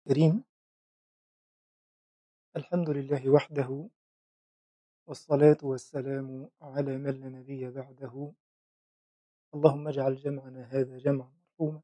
الكريم الحمد لله وحده والصلاة والسلام على من لا نبي بعده اللهم اجعل جمعنا هذا جمعا مرحوما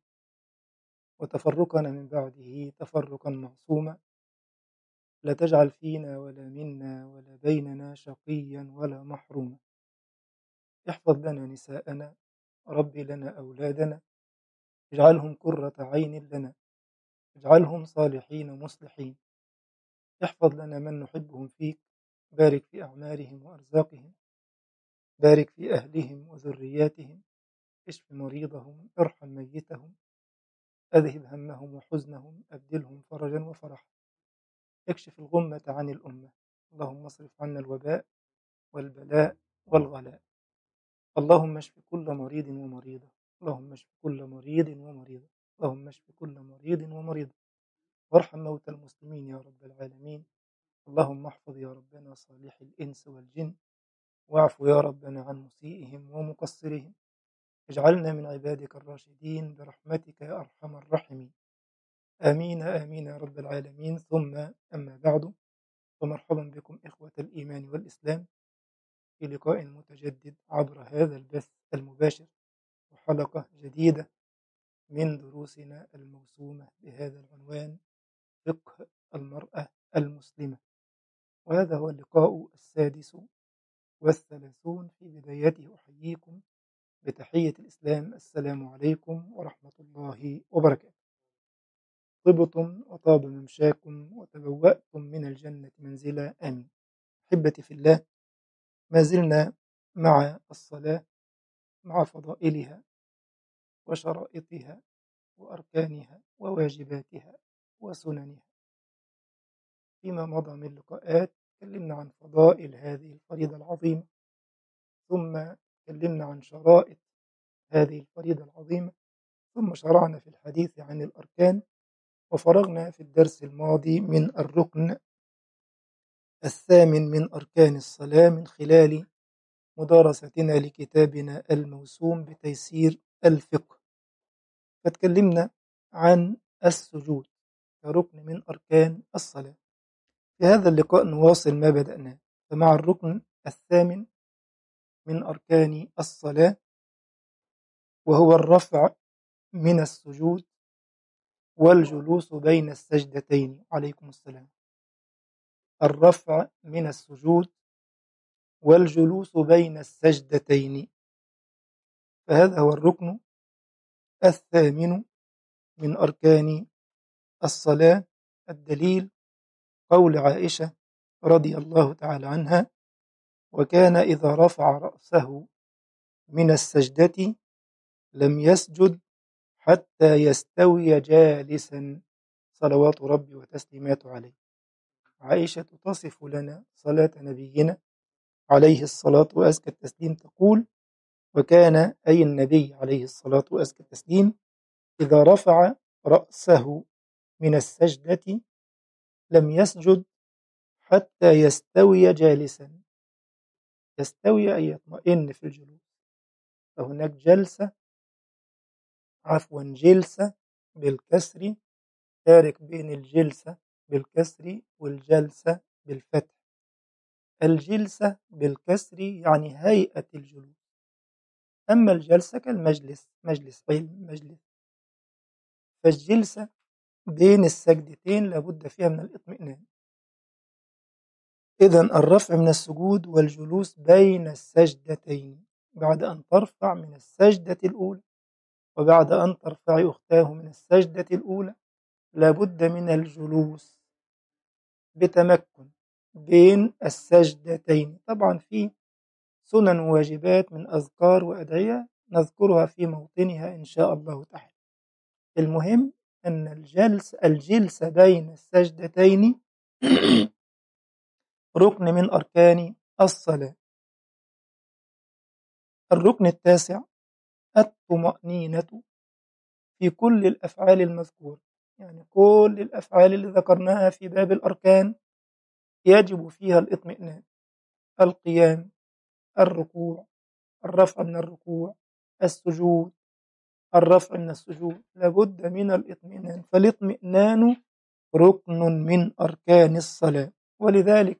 وتفرقنا من بعده تفرقا معصوما لا تجعل فينا ولا منا ولا بيننا شقيا ولا محروما احفظ لنا نساءنا رب لنا أولادنا اجعلهم قرة عين لنا اجعلهم صالحين مصلحين احفظ لنا من نحبهم فيك بارك في أعمارهم وأرزاقهم بارك في أهلهم وذرياتهم اشف مريضهم ارحم ميتهم أذهب همهم وحزنهم أبدلهم فرجا وفرحا اكشف الغمة عن الأمة اللهم اصرف عنا الوباء والبلاء والغلاء اللهم اشف كل مريض ومريضة اللهم اشف كل مريض ومريضة اللهم اشف كل مريض ومريضة وارحم موتى المسلمين يا رب العالمين اللهم احفظ يا ربنا صالح الإنس والجن واعف يا ربنا عن مسيئهم ومقصرهم اجعلنا من عبادك الراشدين برحمتك يا أرحم الراحمين آمين آمين يا رب العالمين ثم أما بعد فمرحبا بكم إخوة الإيمان والإسلام في لقاء متجدد عبر هذا البث المباشر وحلقة جديدة من دروسنا الموسومة بهذا العنوان فقه المرأة المسلمة وهذا هو اللقاء السادس والثلاثون في بدايته أحييكم بتحية الإسلام السلام عليكم ورحمة الله وبركاته طبتم وطاب ممشاكم وتبوأتم من الجنة منزلا آمين أحبتي في الله ما زلنا مع الصلاة مع فضائلها وشرائطها وأركانها وواجباتها وسننها فيما مضى من لقاءات تكلمنا عن فضائل هذه الفريضة العظيمة ثم تكلمنا عن شرائط هذه الفريضة العظيمة ثم شرعنا في الحديث عن الأركان وفرغنا في الدرس الماضي من الركن الثامن من أركان الصلاة من خلال مدارستنا لكتابنا الموسوم بتيسير الفقه فتكلمنا عن السجود كركن من أركان الصلاة في هذا اللقاء نواصل ما بدأناه فمع الركن الثامن من أركان الصلاة وهو الرفع من السجود والجلوس بين السجدتين عليكم السلام الرفع من السجود والجلوس بين السجدتين فهذا هو الركن الثامن من أركان الصلاة الدليل قول عائشة رضي الله تعالى عنها وكان إذا رفع رأسه من السجدة لم يسجد حتى يستوي جالسا صلوات ربي وتسليماته عليه عائشة تصف لنا صلاة نبينا عليه الصلاة وأزكى التسليم تقول وكان أي النبي عليه الصلاة وأزكى التسليم إذا رفع رأسه من السجدة لم يسجد حتى يستوي جالسا يستوي أي يطمئن في الجلوس فهناك جلسة عفوا جلسة بالكسر فارق بين الجلسة بالكسر والجلسة بالفتح الجلسة بالكسر يعني هيئة الجلوس أما الجلسة كالمجلس مجلس علم مجلس فالجلسة بين السجدتين لابد فيها من الاطمئنان إذا الرفع من السجود والجلوس بين السجدتين بعد أن ترفع من السجدة الأولى وبعد أن ترفع أختاه من السجدة الأولى لابد من الجلوس بتمكن بين السجدتين طبعا في سنن وواجبات من أذكار وأدعية نذكرها في موطنها إن شاء الله تعالى المهم أن الجلس الجلسة بين السجدتين ركن من أركان الصلاة الركن التاسع الطمأنينة في كل الأفعال المذكورة يعني كل الأفعال اللي ذكرناها في باب الأركان يجب فيها الاطمئنان القيام الركوع الرفع من الركوع السجود الرفع من السجود لابد من الاطمئنان فالاطمئنان ركن من أركان الصلاة ولذلك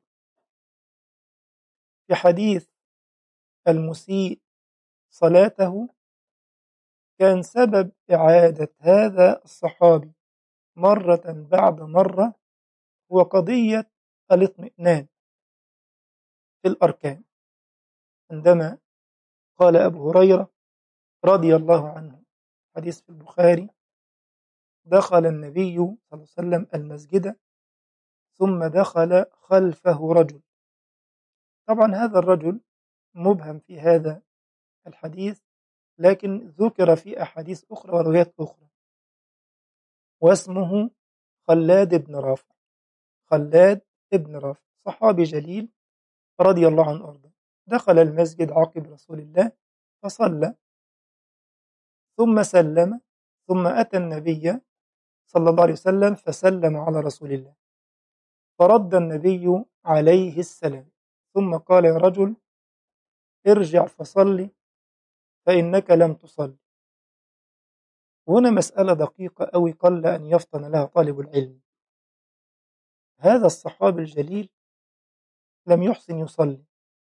في حديث المسيء صلاته كان سبب إعادة هذا الصحابي مرة بعد مرة هو قضية الاطمئنان في الأركان عندما قال أبو هريرة رضي الله عنه حديث في البخاري دخل النبي صلى الله عليه وسلم المسجد ثم دخل خلفه رجل طبعا هذا الرجل مبهم في هذا الحديث لكن ذكر في أحاديث أخرى وروايات أخرى واسمه خلاد بن رافع خلاد بن رافع صحابي جليل رضي الله عنه أرضه دخل المسجد عقب رسول الله فصلى ثم سلم ثم أتى النبي صلى الله عليه وسلم فسلم على رسول الله فرد النبي عليه السلام ثم قال يا رجل ارجع فصلي فإنك لم تصلي هنا مسألة دقيقة أوي قل أن يفطن لها طالب العلم هذا الصحابي الجليل لم يحسن يصلي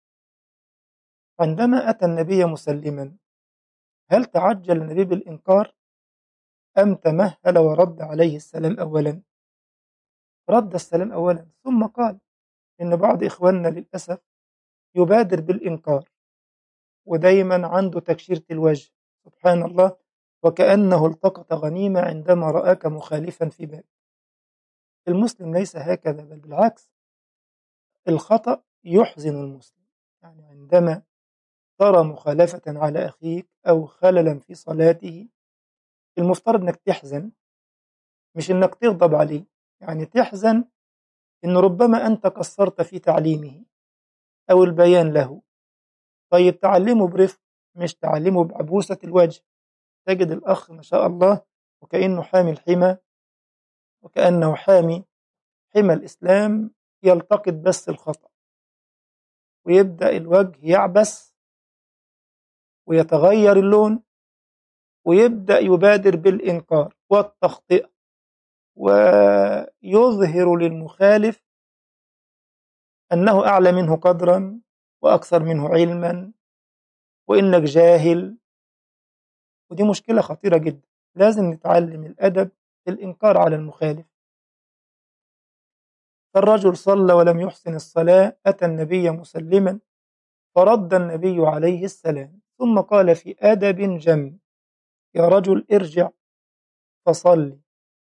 عندما أتى النبي مسلما هل تعجل النبي بالإنكار أم تمهل ورد عليه السلام أولا رد السلام أولا ثم قال إن بعض إخواننا للأسف يبادر بالإنكار ودايما عنده تكشيرة الوجه سبحان الله وكأنه التقط غنيمة عندما رآك مخالفا في باب المسلم ليس هكذا بل بالعكس الخطأ يحزن المسلم يعني عندما ترى مخالفة على أخيك أو خللا في صلاته المفترض أنك تحزن مش أنك تغضب عليه يعني تحزن أن ربما أنت قصرت في تعليمه أو البيان له طيب تعلمه برفق مش تعلمه بعبوسة الوجه تجد الأخ ما شاء الله وكأنه حامي الحمى وكأنه حامي حمى الإسلام يلتقط بس الخطأ ويبدأ الوجه يعبس ويتغير اللون ويبدأ يبادر بالإنكار والتخطئة ويظهر للمخالف أنه أعلى منه قدرا وأكثر منه علما وإنك جاهل ودي مشكلة خطيرة جدا لازم نتعلم الأدب في الإنكار على المخالف فالرجل صلى ولم يحسن الصلاة أتى النبي مسلما فرد النبي عليه السلام ثم قال في أدب جم يا رجل ارجع فصلي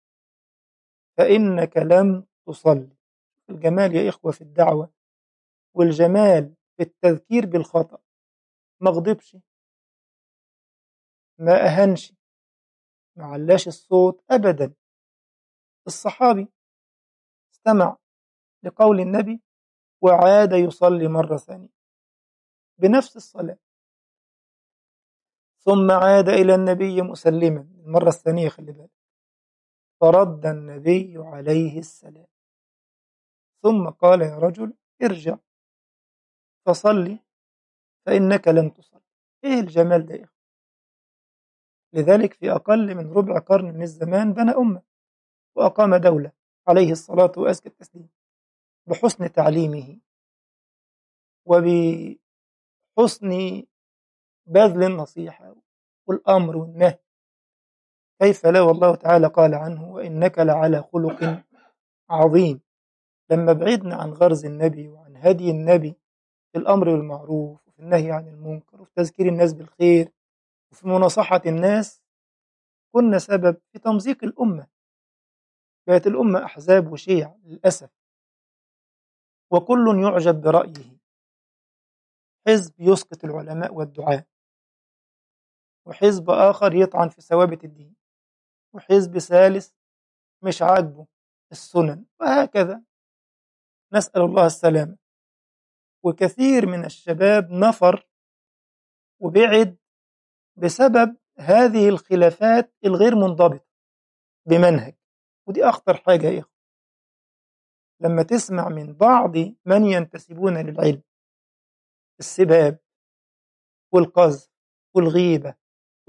فإنك لم تصلي الجمال يا إخوة في الدعوة والجمال في التذكير بالخطأ ما غضبش ما أهنش ما علاش الصوت أبدا الصحابي استمع لقول النبي وعاد يصلي مرة ثانية بنفس الصلاة ثم عاد إلى النبي مسلما المرة الثانية خلي بالك فرد النبي عليه السلام ثم قال يا رجل ارجع فصلي فإنك لم تصل إيه الجمال ده يا إخوة لذلك في أقل من ربع قرن من الزمان بنى أمة وأقام دولة عليه الصلاة وأزكى التسليم بحسن تعليمه وبحسن بذل النصيحة والأمر والنهي كيف لا والله تعالى قال عنه وإنك لعلى خلق عظيم لما بعدنا عن غرز النبي وعن هدي النبي في الأمر بالمعروف وفي النهي عن المنكر وفي تذكير الناس بالخير وفي مناصحة الناس كنا سبب في تمزيق الأمة بقت الأمة أحزاب وشيع للأسف وكل يعجب برأيه حزب يسقط العلماء والدعاة وحزب آخر يطعن في ثوابت الدين وحزب ثالث مش عاجبه السنن وهكذا نسأل الله السلامة وكثير من الشباب نفر وبعد بسبب هذه الخلافات الغير منضبطة بمنهج ودي أخطر حاجة يا إخوة لما تسمع من بعض من ينتسبون للعلم السباب والقذف والغيبة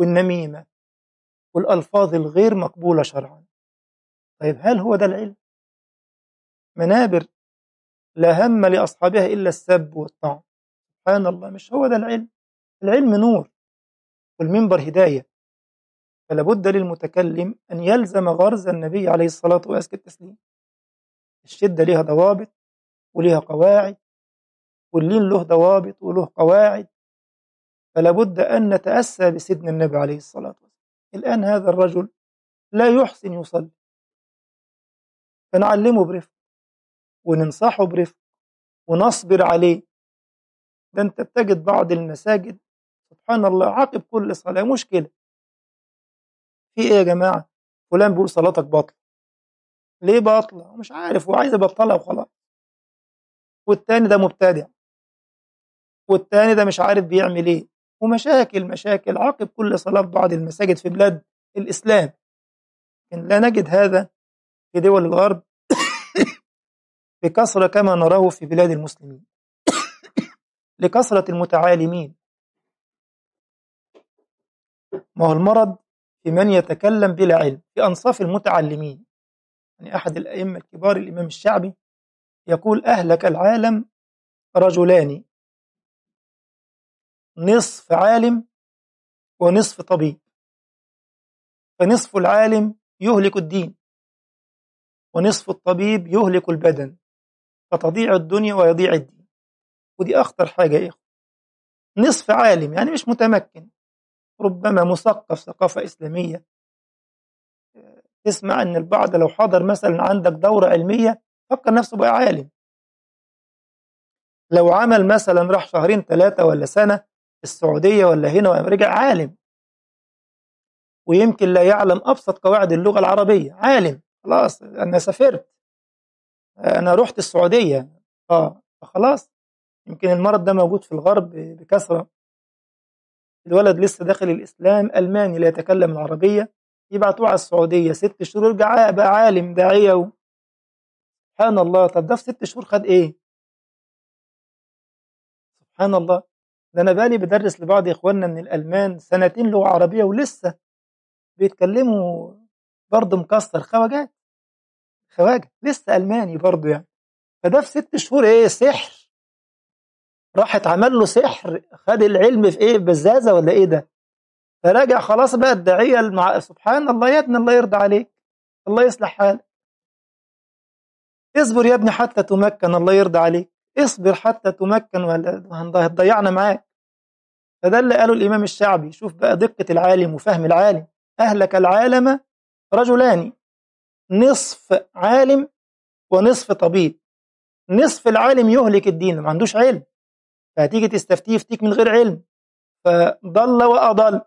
والنميمة والألفاظ الغير مقبولة شرعا طيب هل هو ده العلم؟ منابر لا هم لأصحابها إلا السب والطعن سبحان الله مش هو ده العلم العلم نور والمنبر هداية فلا بد للمتكلم أن يلزم غرز النبي عليه الصلاة وأزكى التسليم الشدة لها ضوابط ولها قواعد واللين له ضوابط وله قواعد فلا بد أن نتأسى بسيدنا النبي عليه الصلاة والسلام الآن هذا الرجل لا يحسن يصلي فنعلمه برفق وننصحه برفق ونصبر عليه ده انت بتجد بعض المساجد سبحان الله عقب كل صلاة مشكلة في ايه يا جماعة فلان بيقول صلاتك باطلة ليه باطلة مش عارف هو عايز يبطلها وخلاص والتاني ده مبتدع والتاني ده مش عارف بيعمل ايه ومشاكل مشاكل عقب كل صلاة في بعض المساجد في بلاد الإسلام إن لا نجد هذا في دول الغرب بكثرة كما نراه في بلاد المسلمين لكثرة المتعالمين ما هو المرض في من يتكلم بلا علم في أنصاف المتعلمين يعني أحد الأئمة الكبار الإمام الشعبي يقول أهلك العالم رجلان نصف عالم ونصف طبيب فنصف العالم يهلك الدين ونصف الطبيب يهلك البدن فتضيع الدنيا ويضيع الدين ودي أخطر حاجة يا إخوة نصف عالم يعني مش متمكن ربما مثقف ثقافة إسلامية تسمع أن البعض لو حضر مثلا عندك دورة علمية فكر نفسه بقى عالم لو عمل مثلا راح شهرين ثلاثة ولا سنة السعودية ولا هنا ورجع عالم ويمكن لا يعلم أبسط قواعد اللغة العربية عالم خلاص أنا سافرت أنا رحت السعودية آه خلاص يمكن المرض ده موجود في الغرب بكثرة الولد لسه داخل الإسلام ألماني لا يتكلم العربية يبعتوه على السعودية ست شهور يرجع بقى عالم داعية و... سبحان الله طب ده في ست شهور خد إيه؟ سبحان الله ده أنا بالي بدرس لبعض إخواننا من الألمان سنتين لغة عربية ولسه بيتكلموا برضه مكسر خواجات خواجة لسه ألماني برضه يعني فده في ست شهور إيه سحر راحت عمل له سحر خد العلم في إيه بزازة ولا إيه ده فراجع خلاص بقى الداعية المع... سبحان الله يا ابني الله يرضى عليك الله يصلح حالك اصبر يا ابني حتى تمكن الله يرضى عليك اصبر حتى تمكن ولا هتضيعنا معاك فده اللي قاله الإمام الشعبي شوف بقى دقة العالم وفهم العالم أهلك العالم رجلان نصف عالم ونصف طبيب نصف العالم يهلك الدين ما عندوش علم فهتيجي تستفتيه يفتيك من غير علم فضل وأضل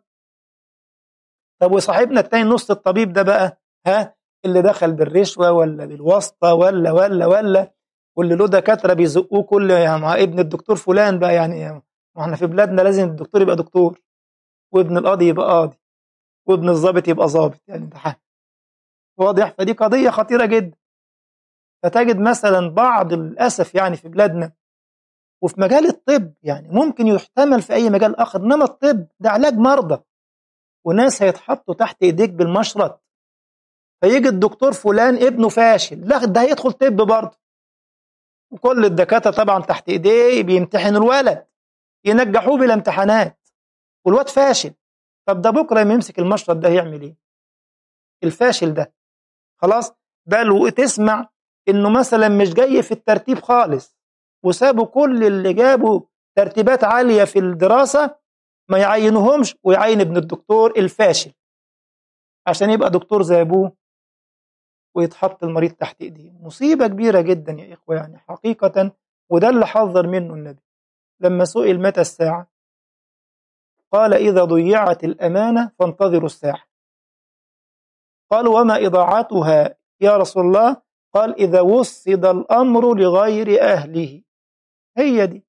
طب وصاحبنا التاني نص الطبيب ده بقى ها اللي دخل بالرشوة ولا بالواسطة ولا ولا ولا واللي له دكاترة بيزقوه كل يعني مع ابن الدكتور فلان بقى يعني ما احنا في بلادنا لازم الدكتور يبقى دكتور وابن القاضي يبقى قاضي وابن الضابط يبقى ضابط يعني ده واضح فدي قضية خطيرة جدا فتجد مثلا بعض للأسف يعني في بلادنا وفي مجال الطب يعني ممكن يحتمل في أي مجال آخر إنما الطب ده علاج مرضى وناس هيتحطوا تحت إيديك بالمشرط فيجي الدكتور فلان ابنه فاشل لا ده هيدخل طب برضه وكل الدكاترة طبعا تحت إيديه بيمتحنوا الولد ينجحوه بلا امتحانات والواد فاشل طب ده بكرة لما يمسك المشرط ده هيعمل إيه؟ الفاشل ده خلاص بل وتسمع إنه مثلا مش جاي في الترتيب خالص وسابوا كل اللي جابوا ترتيبات عالية في الدراسة ما يعينوهمش ويعين ابن الدكتور الفاشل عشان يبقى دكتور زي أبوه ويتحط المريض تحت إيديه مصيبة كبيرة جدا يا إخوة يعني حقيقة وده اللي حذر منه النبي لما سئل متى الساعة قال إذا ضيعت الأمانة فانتظروا الساعة قالوا وما إضاعتها يا رسول الله قال إذا وصد الأمر لغير أهله هي دي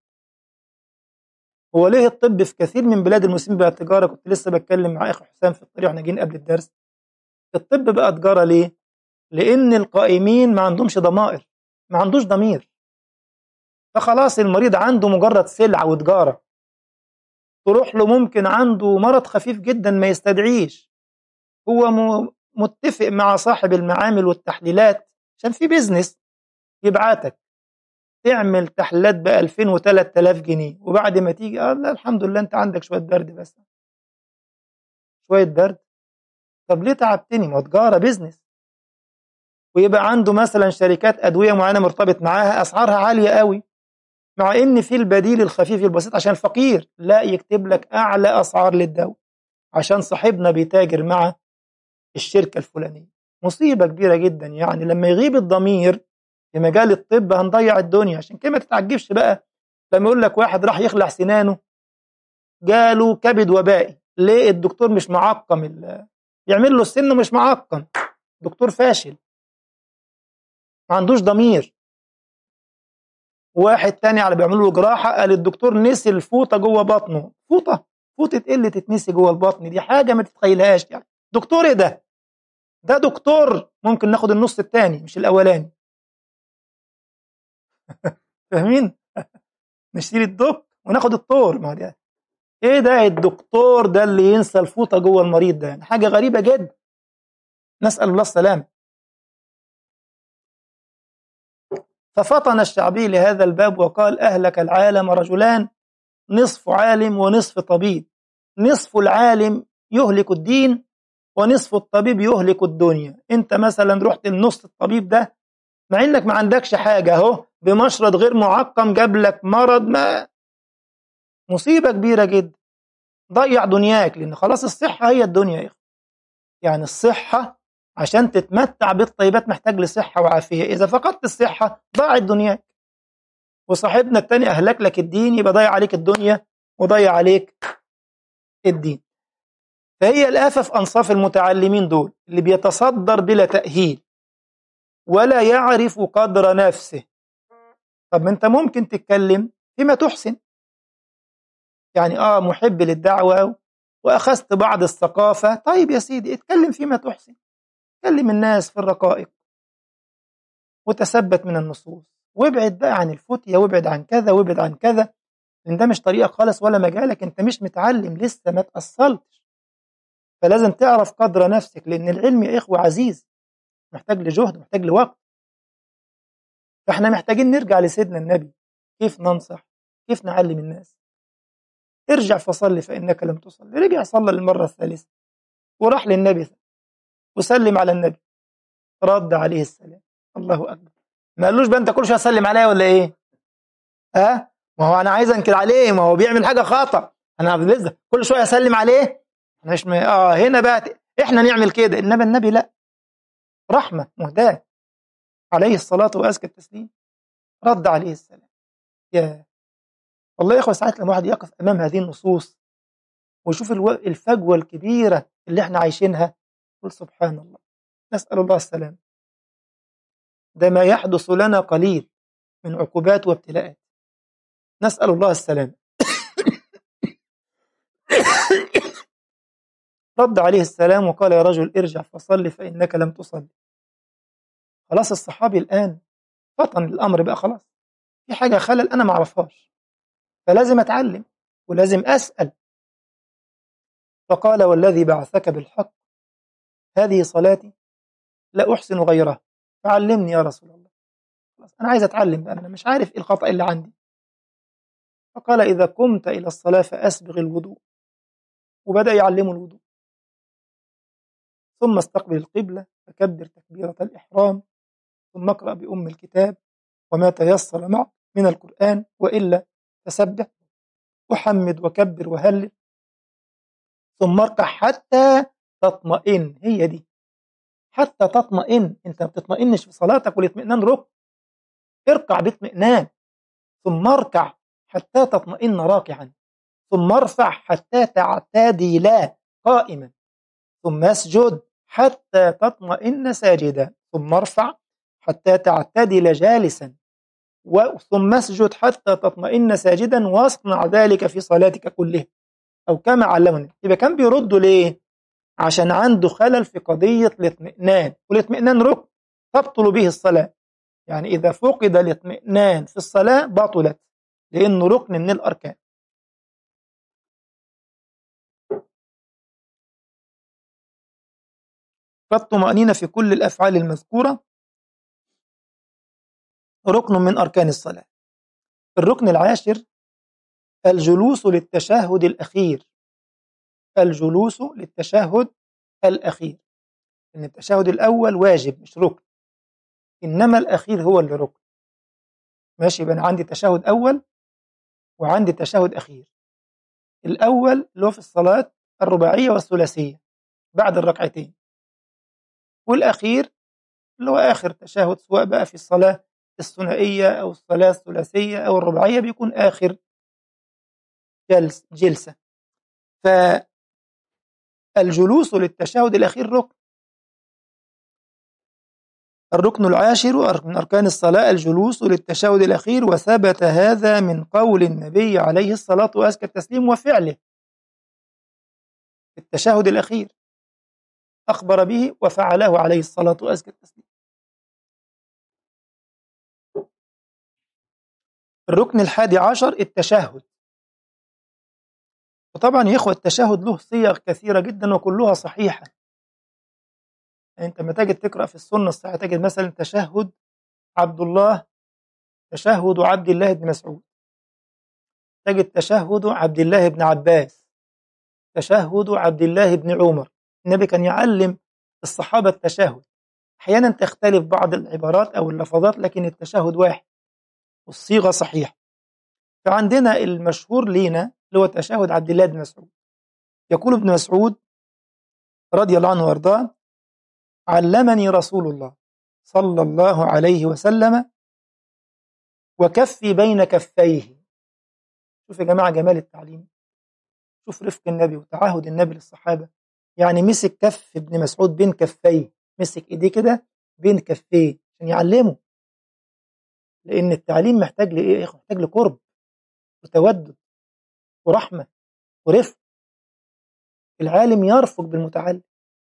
هو ليه الطب في كثير من بلاد المسلمين بقى تجارة كنت لسه بتكلم مع أخي حسام في الطريق واحنا جايين قبل الدرس الطب بقى تجارة ليه؟ لأن القائمين ما عندهمش ضمائر ما عندوش ضمير فخلاص المريض عنده مجرد سلعة وتجارة تروح له ممكن عنده مرض خفيف جدا ما يستدعيش هو متفق مع صاحب المعامل والتحليلات عشان في بيزنس يبعتك تعمل تحليلات ب 2000 و 3000 جنيه وبعد ما تيجي اه لا الحمد لله انت عندك شويه برد بس شويه برد طب ليه تعبتني ما تجاره بيزنس ويبقى عنده مثلا شركات ادويه معينه مرتبط معاها اسعارها عاليه قوي مع ان في البديل الخفيف البسيط عشان الفقير لا يكتب لك اعلى اسعار للدواء عشان صاحبنا بيتاجر مع الشركه الفلانيه مصيبه كبيره جدا يعني لما يغيب الضمير في مجال الطب هنضيع الدنيا عشان كده ما تتعجبش بقى لما يقول لك واحد راح يخلع سنانه جاله كبد وبائي ليه الدكتور مش معقم يعمل له السن مش معقم دكتور فاشل ما عندوش ضمير واحد تاني على بيعملوا له جراحه قال الدكتور نسي الفوطه جوه بطنه فوطه فوطه ايه اللي تتنسي جوه البطن دي حاجه ما تتخيلهاش يعني دكتور ايه ده ده دكتور ممكن ناخد النص التاني مش الاولاني فاهمين نشيل الدك وناخد الطور ما ده ايه ده الدكتور ده اللي ينسى الفوطه جوه المريض ده يعني حاجه غريبه جدا نسال الله السلامه ففطن الشعبي لهذا الباب وقال اهلك العالم رجلان نصف عالم ونصف طبيب نصف العالم يهلك الدين ونصف الطبيب يهلك الدنيا انت مثلا رحت لنص الطبيب ده مع انك ما عندكش حاجه اهو بمشرط غير معقم جاب لك مرض ما مصيبه كبيره جدا ضيع دنياك لان خلاص الصحه هي الدنيا يا اخي يعني الصحه عشان تتمتع بالطيبات محتاج لصحه وعافيه اذا فقدت الصحه ضاعت دنياك وصاحبنا التاني اهلك لك الدين يبقى ضيع عليك الدنيا وضيع عليك الدين فهي الآفة في أنصاف المتعلمين دول اللي بيتصدر بلا تأهيل ولا يعرف قدر نفسه طب ما أنت ممكن تتكلم فيما تحسن يعني آه محب للدعوة وأخذت بعض الثقافة طيب يا سيدي اتكلم فيما تحسن كلم الناس في الرقائق وتثبت من النصوص وابعد بقى عن الفتية وابعد عن كذا وابعد عن كذا لأن ده مش طريقة خالص ولا مجالك أنت مش متعلم لسه ما تأصلتش فلازم تعرف قدر نفسك لأن العلم يا إخوة عزيز محتاج لجهد محتاج لوقت فإحنا محتاجين نرجع لسيدنا النبي كيف ننصح كيف نعلم الناس ارجع فصلي فإنك لم تصلي رجع صلى للمرة الثالثة وراح للنبي وسلم على النبي رد عليه السلام الله أكبر ما قالوش بقى أنت كل شوية سلم عليا ولا إيه ها أه؟ ما هو أنا عايز أنكر عليه ما هو بيعمل حاجة خطأ أنا لسه كل شوية أسلم عليه مش م... اه هنا بقى احنا نعمل كده انما النبي لا رحمه مهداه عليه الصلاه وازكى التسليم رد عليه السلام يا والله يا اخوه ساعات لما واحد يقف امام هذه النصوص ويشوف الو... الفجوه الكبيره اللي احنا عايشينها يقول سبحان الله نسال الله السلام ده ما يحدث لنا قليل من عقوبات وابتلاءات نسال الله السلام رد عليه السلام وقال يا رجل ارجع فصل فإنك لم تصل خلاص الصحابي الآن فطن الأمر بقى خلاص في حاجة خلل أنا ما أعرفهاش فلازم أتعلم ولازم أسأل فقال والذي بعثك بالحق هذه صلاتي لا أحسن غيرها فعلمني يا رسول الله خلاص أنا عايز أتعلم بقى أنا مش عارف إيه الخطأ اللي عندي فقال إذا قمت إلى الصلاة فأسبغ الوضوء وبدأ يعلمه الوضوء ثم استقبل القبلة فكبر تكبيرة الإحرام ثم اقرأ بأم الكتاب وما تيسر معك من القرآن وإلا فسبح وحمد وكبر وهلل ثم اركع حتى تطمئن هي دي حتى تطمئن انت ما بتطمئنش في صلاتك والاطمئنان ركن اركع باطمئنان ثم اركع حتى تطمئن راكعا ثم ارفع حتى تعتدل قائما ثم اسجد حتى تطمئن ساجدا ثم ارفع حتى تعتدل جالسا ثم اسجد حتى تطمئن ساجدا واصنع ذلك في صلاتك كلها أو كما علمنا يبقى كان بيردوا ليه عشان عنده خلل في قضية الاطمئنان والاطمئنان ركن تبطل به الصلاة يعني إذا فقد الاطمئنان في الصلاة بطلت لأنه ركن من الأركان فالطمأنينة في كل الأفعال المذكورة ركن من أركان الصلاة الركن العاشر الجلوس للتشهد الأخير الجلوس للتشهد الأخير إن التشهد الأول واجب مش ركن إنما الأخير هو اللي ركن ماشي يبقى أنا عندي تشهد أول وعندي تشهد أخير الأول اللي هو في الصلاة الرباعية والثلاثية بعد الركعتين والأخير اللي هو آخر تشهد سواء بقى في الصلاة الثنائية أو الصلاة الثلاثية أو الرباعية بيكون آخر جلس جلسة فالجلوس للتشهد الأخير ركن الركن العاشر من أركان الصلاة الجلوس للتشهد الأخير وثبت هذا من قول النبي عليه الصلاة وأزكى التسليم وفعله في التشهد الأخير أخبر به وفعله عليه الصلاة وأزكى التسليم الركن الحادي عشر التشهد وطبعا يا إخوة التشهد له صيغ كثيرة جدا وكلها صحيحة يعني أنت لما تجد تقرأ في السنة الصحيحة تجد مثلا تشهد عبد الله تشهد عبد الله بن مسعود تجد تشهد عبد الله بن عباس تشهد عبد الله بن عمر النبي كان يعلم الصحابة التشهد أحيانا تختلف بعض العبارات أو اللفظات لكن التشهد واحد والصيغة صحيحة فعندنا المشهور لينا اللي هو تشهد عبد الله بن مسعود يقول ابن مسعود رضي الله عنه وارضاه علمني رسول الله صلى الله عليه وسلم وكفي بين كفيه شوف يا جماعة جمال التعليم شوف رفق النبي وتعاهد النبي للصحابة يعني مسك كف ابن مسعود بين كفيه مسك ايديه كده بين كفيه عشان يعلمه لأن التعليم محتاج لإيه؟ محتاج لقرب وتودد ورحمة ورفق العالم يرفق بالمتعلم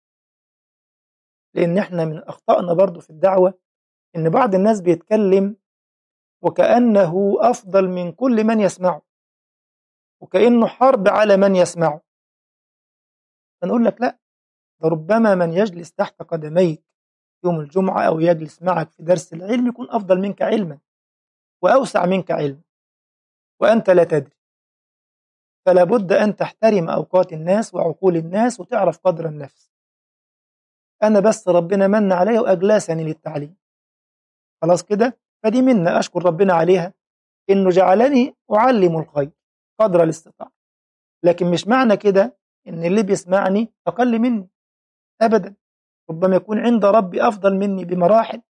لأن احنا من أخطائنا برضو في الدعوة إن بعض الناس بيتكلم وكأنه أفضل من كل من يسمعه وكأنه حرب على من يسمعه فنقول لك لا ده ربما من يجلس تحت قدميك يوم الجمعة أو يجلس معك في درس العلم يكون أفضل منك علما وأوسع منك علما وأنت لا تدري فلا بد أن تحترم أوقات الناس وعقول الناس وتعرف قدر النفس أنا بس ربنا من علي وأجلسني للتعليم خلاص كده فدي منا أشكر ربنا عليها إنه جعلني أعلم الخير قدر الاستطاعة لكن مش معنى كده إن اللي بيسمعني أقل مني أبدا ربما يكون عند ربي أفضل مني بمراحل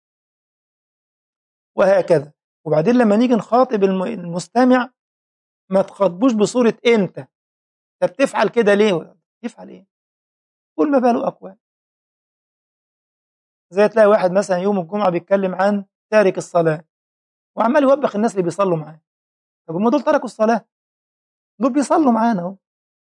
وهكذا وبعدين لما نيجي نخاطب المستمع ما تخاطبوش بصورة أنت أنت بتفعل كده ليه؟ تفعل إيه؟ قول ما باله أقوال زي تلاقي واحد مثلا يوم الجمعة بيتكلم عن تارك الصلاة وعمال يوبخ الناس اللي بيصلوا معاه طب هم دول تركوا الصلاة دول بيصلوا معانا اهو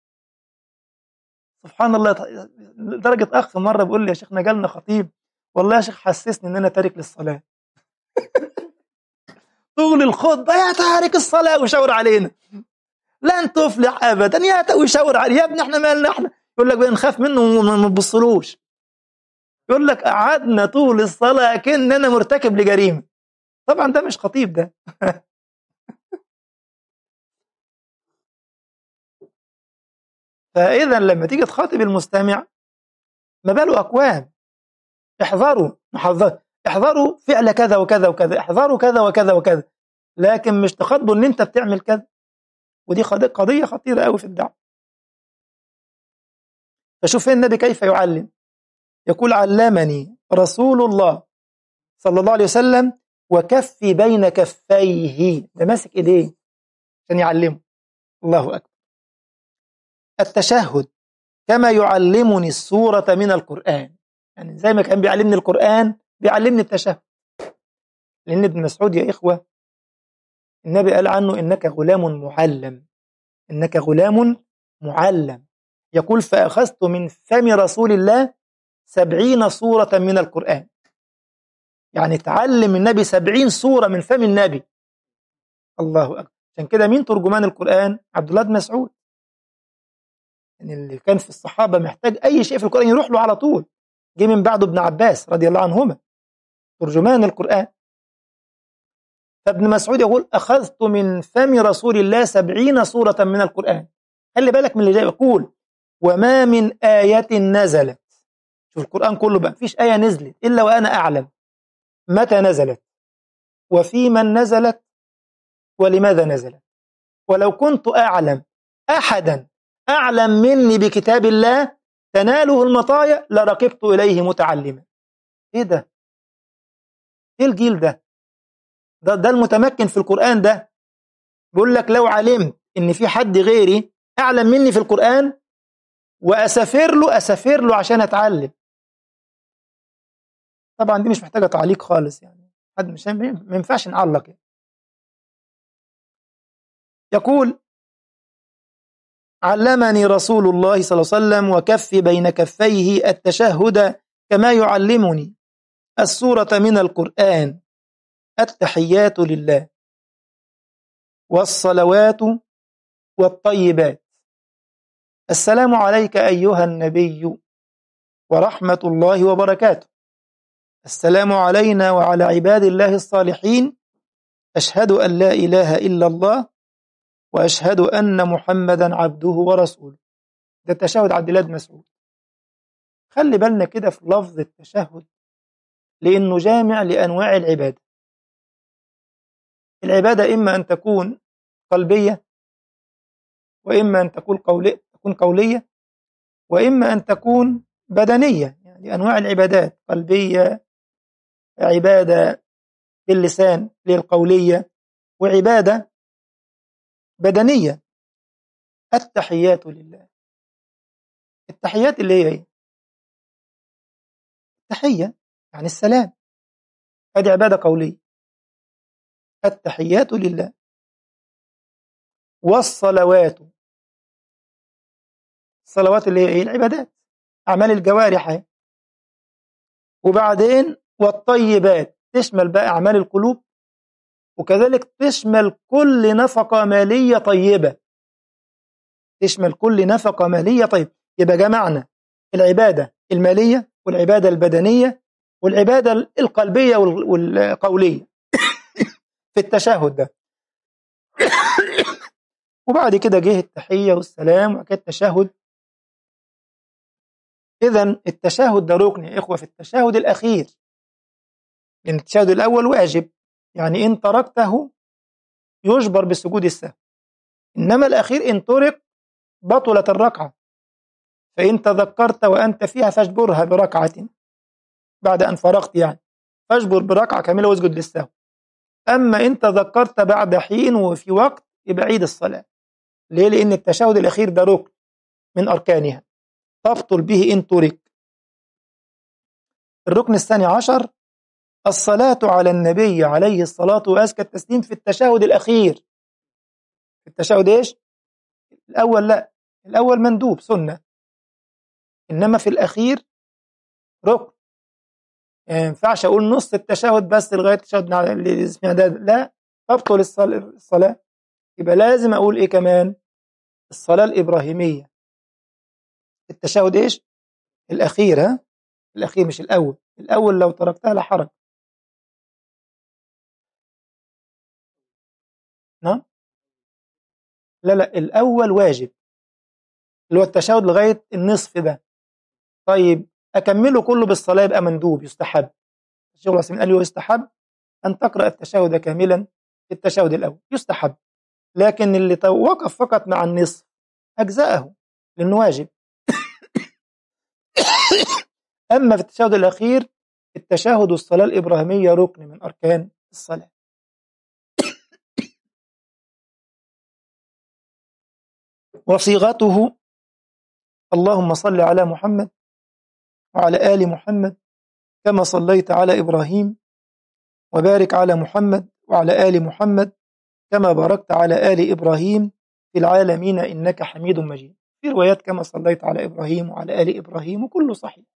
سبحان الله درجة أخ مرة بيقول لي يا شيخنا جالنا خطيب والله يا شيخ حسسني إن أنا تارك للصلاة طول الخطبة يا تارك الصلاة ويشاور علينا لن تفلح أبدا يا ويشاور علينا يا ابني احنا مالنا احنا يقول لك بنخاف منه وما نبصلوش يقول لك قعدنا طول الصلاة كأننا مرتكب لجريمة طبعا ده مش خطيب ده فإذا لما تيجي تخاطب المستمع ما باله أقوام احذروا محذر احذروا فعل كذا وكذا وكذا احذروا كذا وكذا وكذا لكن مش تخاطبوا ان انت بتعمل كذا ودي قضية خطيرة قوي في الدعوة فشوف النبي كيف يعلم يقول علمني رسول الله صلى الله عليه وسلم وكفي بين كفيه ده ماسك ايديه عشان يعلمه الله اكبر التشهد كما يعلمني السورة من القرآن يعني زي ما كان بيعلمني القرآن بيعلمني التشهد لأن ابن مسعود يا إخوة النبي قال عنه إنك غلام معلم إنك غلام معلم يقول فأخذت من فم رسول الله سبعين سورة من القرآن يعني تعلم النبي سبعين سورة من فم النبي الله أكبر عشان كده مين ترجمان القرآن عبد الله بن مسعود يعني اللي كان في الصحابة محتاج أي شيء في القرآن يروح له على طول جه من بعده ابن عباس رضي الله عنهما ترجمان القرآن فابن مسعود يقول أخذت من فم رسول الله سبعين سورة من القرآن خلي بالك من اللي جاي يقول وما من آية نزلت شوف القرآن كله بقى مفيش آية نزلت إلا وأنا أعلم متى نزلت وفي من نزلت ولماذا نزلت ولو كنت أعلم أحدا أعلم مني بكتاب الله تناله المطايا لركبت إليه متعلما إيه ده؟ إيه الجيل ده؟ ده, ده المتمكن في القرآن ده بيقول لك لو علمت إن في حد غيري أعلم مني في القرآن وأسافر له أسافر له عشان أتعلم طبعا دي مش محتاجة تعليق خالص يعني حد مش ما ينفعش نعلق يعني. يقول علمني رسول الله صلى الله عليه وسلم وكفي بين كفيه التشهد كما يعلمني السورة من القرآن التحيات لله والصلوات والطيبات السلام عليك أيها النبي ورحمة الله وبركاته السلام علينا وعلى عباد الله الصالحين أشهد أن لا إله إلا الله وأشهد أن محمدا عبده ورسوله ده تشهد عبد الله بن مسعود خلي بالنا كده في لفظ التشهد لأنه جامع لأنواع العبادة العبادة إما أن تكون قلبية وإما أن تكون قولية تكون قولية وإما أن تكون بدنية يعني أنواع العبادات قلبية عبادة باللسان للقولية وعبادة بدنية التحيات لله التحيات اللي هي ايه التحية يعني السلام هذه عبادة قولية التحيات لله والصلوات الصلوات اللي هي ايه العبادات أعمال الجوارح وبعدين والطيبات تشمل بقى أعمال القلوب وكذلك تشمل كل نفقة مالية طيبة تشمل كل نفقة مالية طيبة يبقى جمعنا العبادة المالية والعبادة البدنية والعبادة القلبية والقولية في التشهد ده وبعد كده جه التحية والسلام وكده التشهد إذا التشهد ده ركن يا إخوة في التشهد الأخير لأن التشهد الأول واجب يعني إن تركته يجبر بسجود السهو إنما الأخير إن ترك بطلت الركعة فإن تذكرت وأنت فيها فاجبرها بركعة بعد أن فرغت يعني فاجبر بركعة كاملة واسجد للسهو أما إن تذكرت بعد حين وفي وقت يبقى عيد الصلاة ليه؟ لأن التشهد الأخير ده ركن من أركانها تبطل به إن ترك الركن الثاني عشر الصلاة على النبي عليه الصلاة وأزكى التسليم في التشهد الأخير في التشهد إيش؟ الأول لا الأول مندوب سنة إنما في الأخير ركن يعني ما ينفعش أقول نص التشهد بس لغاية التشهد ده لا تبطل الصلاة يبقى لازم أقول إيه كمان الصلاة الإبراهيمية التشهد إيش؟ الأخير ها؟ الأخير مش الأول الأول لو تركتها لا حرج نعم لا لا الأول واجب اللي هو التشهد لغاية النصف ده طيب أكمله كله بالصلاة يبقى مندوب يستحب الشيخ العثيمين قال له يستحب أن تقرأ التشهد كاملا في التشهد الأول يستحب لكن اللي وقف فقط مع النصف أجزاءه لأنه واجب أما في التشهد الأخير التشهد الصلاة الإبراهيمية ركن من أركان الصلاة وصيغته اللهم صل على محمد وعلى آل محمد كما صليت على إبراهيم وبارك على محمد وعلى آل محمد كما باركت على آل إبراهيم في العالمين إنك حميد مجيد في روايات كما صليت على إبراهيم وعلى آل إبراهيم وكله صحيح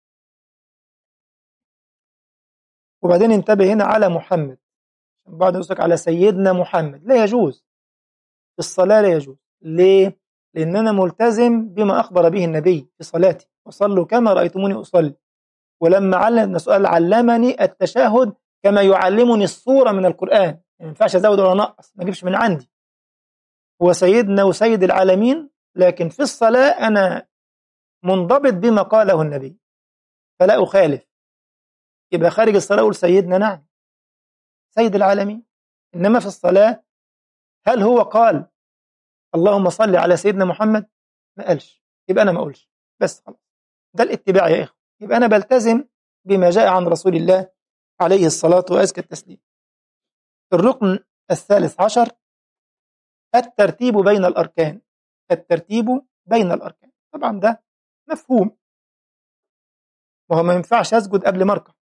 وبعدين انتبه هنا على محمد بعد يقصدك على سيدنا محمد لا يجوز الصلاة لا يجوز ليه؟ لأن أنا ملتزم بما أخبر به النبي في صلاتي وصلوا كما رأيتموني أصلي ولما علم سؤال علمني التشهد كما يعلمني الصورة من القرآن ما ينفعش ازود ولا انقص ما اجيبش من عندي هو سيدنا وسيد العالمين لكن في الصلاه انا منضبط بما قاله النبي فلا اخالف يبقى خارج الصلاه اقول سيدنا نعم سيد العالمين انما في الصلاه هل هو قال اللهم صل على سيدنا محمد ما قالش يبقى انا ما اقولش بس خلاص ده الاتباع يا اخوه يبقى انا بلتزم بما جاء عن رسول الله عليه الصلاه وازكى التسليم الركن الثالث عشر الترتيب بين الاركان الترتيب بين الاركان طبعا ده مفهوم وهو ما ينفعش اسجد قبل ما اركع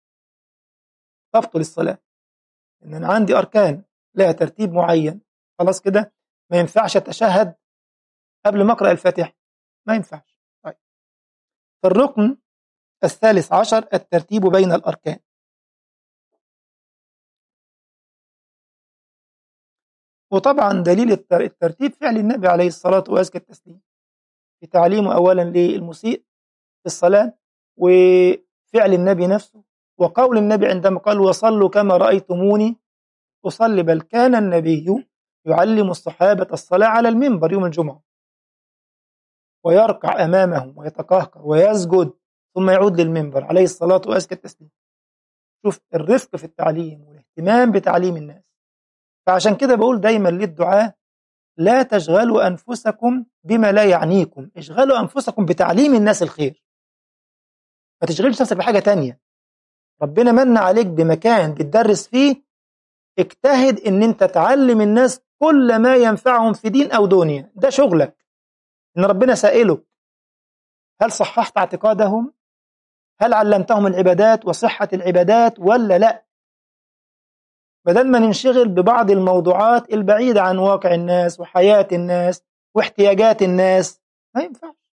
تبطل الصلاه ان انا عندي اركان لها ترتيب معين خلاص كده ما ينفعش اتشهد قبل ما اقرا الفاتحه ما ينفعش طيب الركن الثالث عشر الترتيب بين الاركان وطبعا دليل الترتيب فعل النبي عليه الصلاه وازكى التسليم في تعليمه اولا للمسيء في الصلاه وفعل النبي نفسه وقول النبي عندما قال وصلوا كما رايتموني اصلي بل كان النبي يعلم الصحابه الصلاه على المنبر يوم الجمعه ويركع امامهم ويتقهقر ويسجد ثم يعود للمنبر عليه الصلاه وازكى التسليم شوف الرفق في التعليم والاهتمام بتعليم الناس فعشان كده بقول دايما للدعاة لا تشغلوا أنفسكم بما لا يعنيكم اشغلوا أنفسكم بتعليم الناس الخير ما تشغلش نفسك بحاجة تانية ربنا من عليك بمكان بتدرس فيه اجتهد ان انت تعلم الناس كل ما ينفعهم في دين او دنيا ده شغلك ان ربنا سائلك هل صححت اعتقادهم هل علمتهم العبادات وصحة العبادات ولا لا بدل ما ننشغل ببعض الموضوعات البعيدة عن واقع الناس وحياة الناس واحتياجات الناس ما ينفعش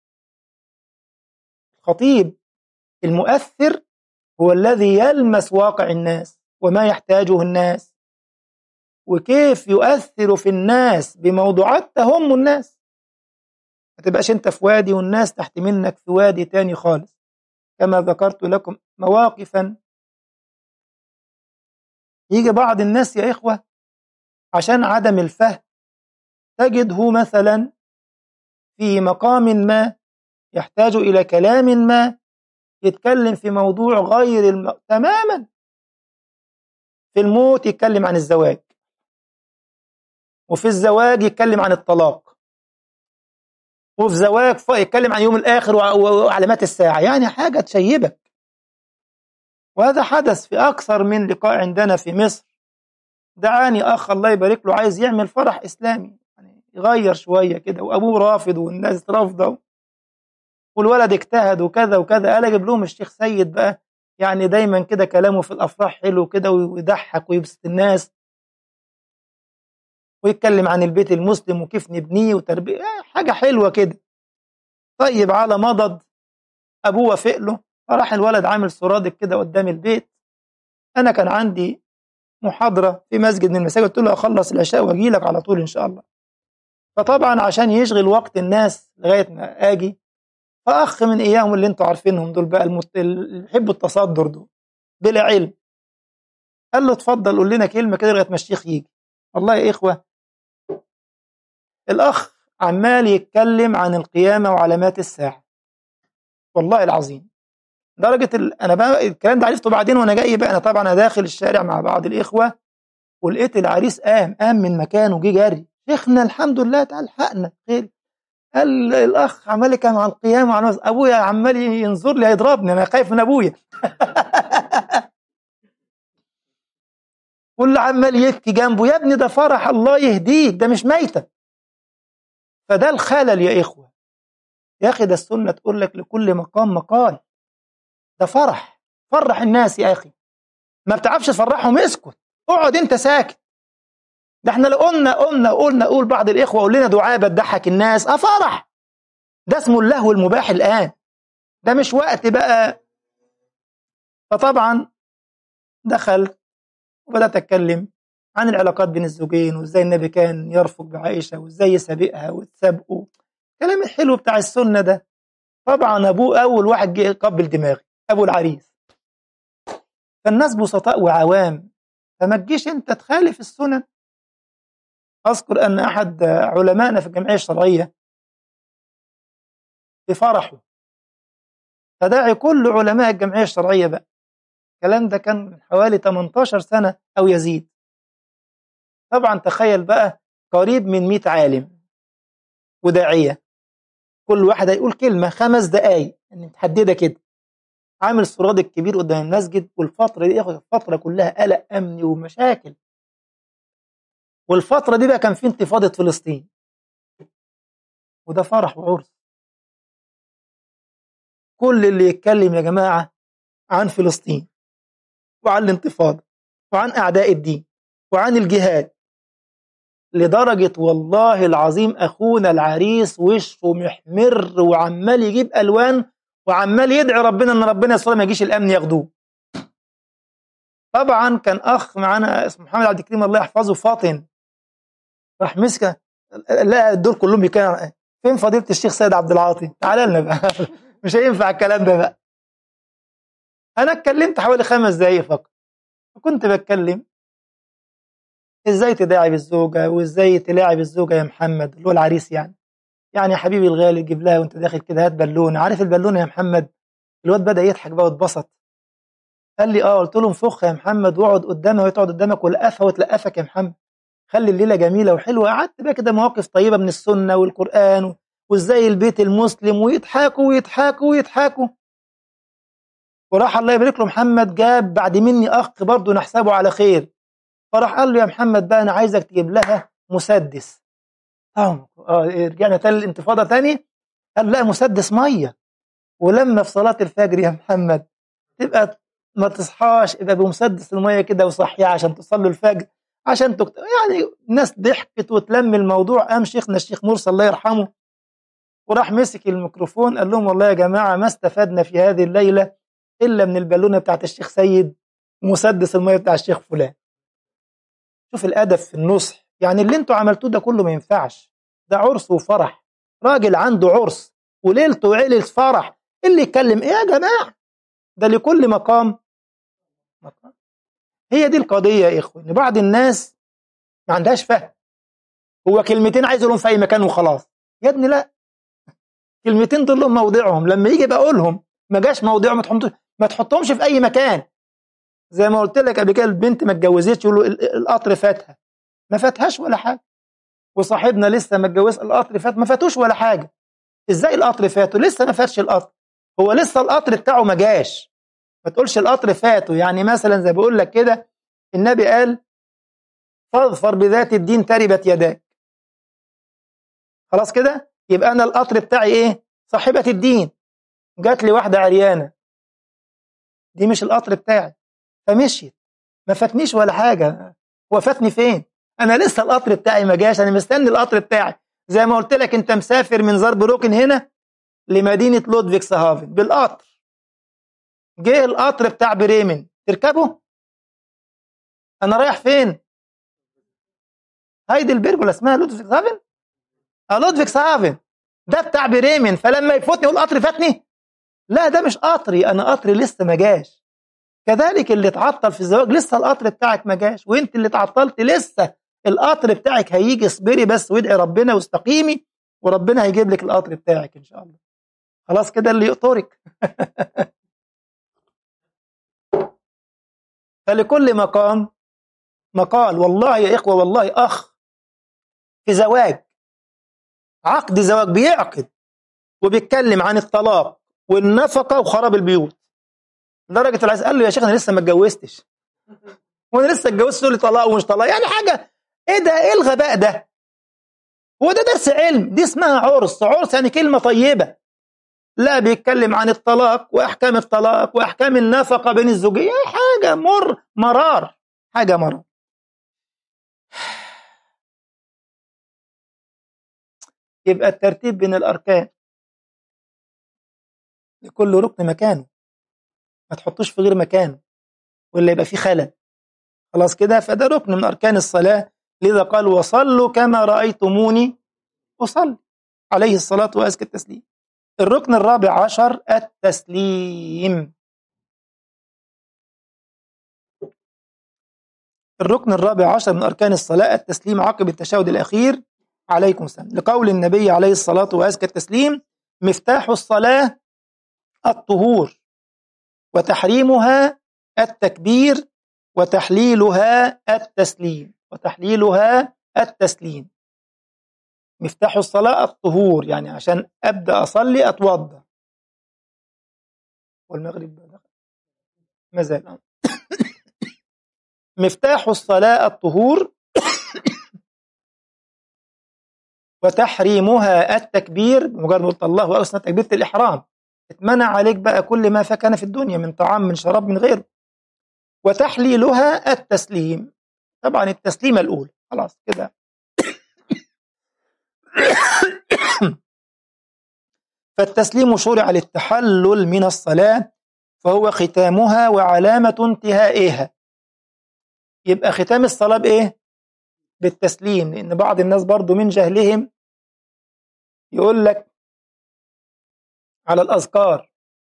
الخطيب المؤثر هو الذي يلمس واقع الناس وما يحتاجه الناس وكيف يؤثر في الناس بموضوعات تهم الناس ما تبقاش انت في وادي والناس تحت منك في وادي تاني خالص كما ذكرت لكم مواقفا يجي بعض الناس يا إخوة عشان عدم الفهم تجده مثلا في مقام ما يحتاج إلى كلام ما يتكلم في موضوع غير الم... تماما في الموت يتكلم عن الزواج وفي الزواج يتكلم عن الطلاق وفي زواج يتكلم عن يوم الآخر وعلامات الساعة يعني حاجة تشيبك وهذا حدث في أكثر من لقاء عندنا في مصر دعاني أخ الله يبارك له عايز يعمل فرح إسلامي يعني يغير شوية كده وأبوه رافض والناس رافضة والولد اجتهد وكذا وكذا قال أجيب لهم الشيخ سيد بقى يعني دايما كده كلامه في الأفراح حلو كده ويضحك ويبسط الناس ويتكلم عن البيت المسلم وكيف نبنيه وتربيه حاجة حلوة كده طيب على مضض أبوه وافق له فراح الولد عامل سرادق كده قدام البيت انا كان عندي محاضره في مسجد من المساجد قلت له اخلص العشاء واجي لك على طول ان شاء الله فطبعا عشان يشغل وقت الناس لغايه ما اجي فاخ من اياهم اللي انتوا عارفينهم دول بقى المت... اللي يحبوا التصدر دول بلا علم قال له اتفضل قول لنا كلمه كده لغايه ما الشيخ يجي والله يا اخوه الاخ عمال يتكلم عن القيامه وعلامات الساعه والله العظيم درجة ال... أنا بقى الكلام ده عرفته بعدين وأنا جاي بقى أنا طبعا أنا داخل الشارع مع بعض الإخوة ولقيت العريس قام قام من مكانه جه جري شيخنا الحمد لله تعال حقنا خير قال الأخ عمال كان على القيام وعلى أبويا عمال ينظر لي هيضربني أنا خايف من أبويا واللي عمال يبكي جنبه يا ابني ده فرح الله يهديك ده مش ميتة فده الخلل يا إخوة يا أخي ده السنة تقول لك لكل مقام مقال ده فرح فرح الناس يا اخي ما بتعرفش تفرحهم اسكت اقعد انت ساكت ده احنا لو قلنا قلنا قلنا قول بعض الاخوه قول لنا دعاء بتضحك الناس اه فرح ده اسمه اللهو المباح الان ده مش وقت بقى فطبعا دخلت وبدات اتكلم عن العلاقات بين الزوجين وازاي النبي كان يرفق بعائشه وازاي يسابقها وتسابقه الكلام الحلو بتاع السنه ده طبعا ابوه اول واحد جه قبل دماغي ابو العريس فالناس بسطاء وعوام فما تجيش انت تخالف السنن اذكر ان احد علمائنا في الجمعيه الشرعيه في فرحه فداعي كل علماء الجمعيه الشرعيه بقى الكلام ده كان من حوالي 18 سنه او يزيد طبعا تخيل بقى قريب من 100 عالم وداعيه كل واحد هيقول كلمه خمس دقائق يعني متحدده كده عامل سراد الكبير قدام المسجد والفتره دي الفتره كلها قلق امني ومشاكل والفتره دي بقى كان في انتفاضه فلسطين وده فرح وعرس كل اللي يتكلم يا جماعه عن فلسطين وعن الانتفاضه وعن اعداء الدين وعن الجهاد لدرجة والله العظيم أخونا العريس وشه محمر وعمال يجيب ألوان وعمال يدعي ربنا إن ربنا يصلي ما يجيش الأمن ياخدوه. طبعا كان أخ معانا اسمه محمد عبد الكريم الله يحفظه فاطن راح مسكه لقى الدور كلهم بيتكلموا فين فضيلة الشيخ سيد عبد العاطي؟ تعالى لنا بقى مش هينفع الكلام ده بقى. أنا اتكلمت حوالي خمس دقايق فقط. كنت بتكلم ازاي تداعب الزوجه وازاي تلاعب الزوجه يا محمد اللي هو العريس يعني يعني يا حبيبي الغالي جيب لها وانت داخل كده هات بالونه عارف البالونه يا محمد الواد بدا يضحك بقى واتبسط قال لي اه قلت له انفخها يا محمد واقعد قدامها وهي تقعد قدامك ولقفها وتلقفك يا محمد خلي الليله جميله وحلوه قعدت بقى كده مواقف طيبه من السنه والقران وازاي البيت المسلم ويضحكوا ويضحكوا ويضحكوا وراح الله يبارك له محمد جاب بعد مني اخ برضه نحسبه على خير فراح قال له يا محمد بقى انا عايزك تجيب لها مسدس اه رجعنا تاني الانتفاضه تاني قال لا مسدس ميه ولما في صلاه الفجر يا محمد تبقى ما تصحاش يبقى بمسدس الميه كده وصحيها عشان تصلوا الفجر عشان تكت... يعني الناس ضحكت وتلم الموضوع قام شيخنا الشيخ مرسي الله يرحمه وراح مسك الميكروفون قال لهم والله يا جماعه ما استفدنا في هذه الليله الا من البالونه بتاعت الشيخ سيد ومسدس الميه بتاع الشيخ فلان شوف الادب في النصح يعني اللي انتوا عملتوه ده كله ما ينفعش ده عرس وفرح راجل عنده عرس وليلته وعيلة فرح اللي يتكلم ايه يا جماعه ده لكل مقام مقام هي دي القضيه يا اخوه ان بعض الناس ما عندهاش فهم هو كلمتين عايز يقولهم في اي مكان وخلاص يا ابني لا كلمتين دول لهم موضعهم لما يجي بقولهم ما جاش موضعهم ما تحطهمش في اي مكان زي ما قلت لك قبل كده البنت ما اتجوزتش يقولوا القطر فاتها ما فاتهاش ولا حاجه وصاحبنا لسه ما اتجوز القطر فات ما فاتوش ولا حاجه ازاي القطر فاته لسه ما فاتش القطر هو لسه القطر بتاعه ما جاش ما تقولش القطر فاته يعني مثلا زي بقول لك كده النبي قال فاظفر بذات الدين تربت يداك خلاص كده يبقى انا القطر بتاعي ايه صاحبه الدين جات لي واحده عريانه دي مش القطر بتاعي فمشيت ما فاتنيش ولا حاجه هو فاتني فين انا لسه القطر بتاعي ما جاش انا مستني القطر بتاعي زي ما قلت لك انت مسافر من زربروكن هنا لمدينه لودفيكس هافن بالقطر جه القطر بتاع بريمن تركبه انا رايح فين هايدلبرج ولا اسمها لودفيكس هافن اه لودفيكس هافن ده بتاع بريمن فلما يفوتني يقول القطر فاتني لا ده مش قطري انا قطري لسه ما جاش كذلك اللي اتعطل في الزواج لسه القطر بتاعك ما جاش وانت اللي اتعطلت لسه القطر بتاعك هيجي اصبري بس وادعي ربنا واستقيمي وربنا هيجيب لك القطر بتاعك ان شاء الله خلاص كده اللي يقطرك فلكل مقام مقال والله يا اخوه والله اخ في زواج عقد زواج بيعقد وبيتكلم عن الطلاق والنفقه وخراب البيوت لدرجه العريس قال له يا شيخ انا لسه ما اتجوزتش وانا لسه اتجوزت تقول لي طلاق ومش طلاق يعني حاجه ايه ده ايه الغباء ده هو ده درس علم دي اسمها عرس عرس يعني كلمه طيبه لا بيتكلم عن الطلاق واحكام الطلاق واحكام النفقه بين الزوجيه حاجه مر مرار حاجه مرار يبقى الترتيب بين الاركان لكل ركن مكانه ما تحطوش في غير مكانه ولا يبقى في خلل خلاص كده فده ركن من اركان الصلاه لذا قال وصلوا كما رايتموني اصلي عليه الصلاه وازكى التسليم الركن الرابع عشر التسليم الركن الرابع عشر من أركان الصلاة التسليم عقب التشهد الأخير عليكم السلام لقول النبي عليه الصلاة وأزكى التسليم مفتاح الصلاة الطهور وتحريمها التكبير وتحليلها التسليم وتحليلها التسليم مفتاح الصلاة الطهور يعني عشان أبدأ أصلي أتوضأ والمغرب دخل ما زال مفتاح الصلاة الطهور وتحريمها التكبير مجرد قلت الله أكبر تكبيرة الإحرام اتمنع عليك بقى كل ما فكان في الدنيا من طعام من شراب من غيره وتحليلها التسليم طبعا التسليمة الأولى خلاص كده فالتسليم شرع للتحلل من الصلاة فهو ختامها وعلامة انتهائها يبقى ختام الصلاة بإيه؟ بالتسليم لأن بعض الناس برضو من جهلهم يقول لك على الأذكار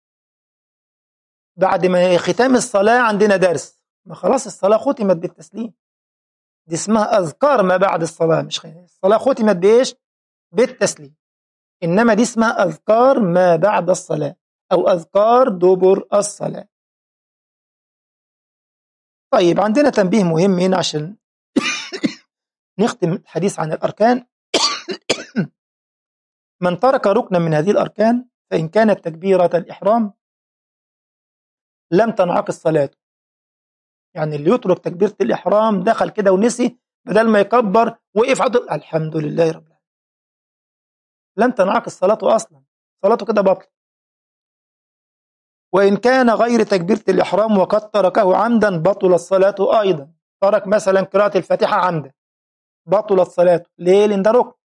بعد ما ختام الصلاة عندنا درس ما خلاص الصلاة ختمت بالتسليم دي اسمها أذكار ما بعد الصلاة مش خير. الصلاة ختمت بإيش؟ بالتسليم إنما دي اسمها أذكار ما بعد الصلاة أو أذكار دبر الصلاة طيب عندنا تنبيه مهم هنا عشان نختم الحديث عن الأركان من ترك ركنا من هذه الأركان فإن كانت تكبيرة الإحرام لم تنعقد صلاته يعني اللي يترك تكبيرة الإحرام دخل كده ونسي بدل ما يكبر وقف عدل الحمد لله رب العالمين لم تنعقد صلاته أصلا صلاته كده بطل وإن كان غير تكبيرة الإحرام وقد تركه عمدا بطل الصلاة أيضا ترك مثلا قراءة الفاتحة عمدا بطلت صلاته ليه؟ لأن ده ركن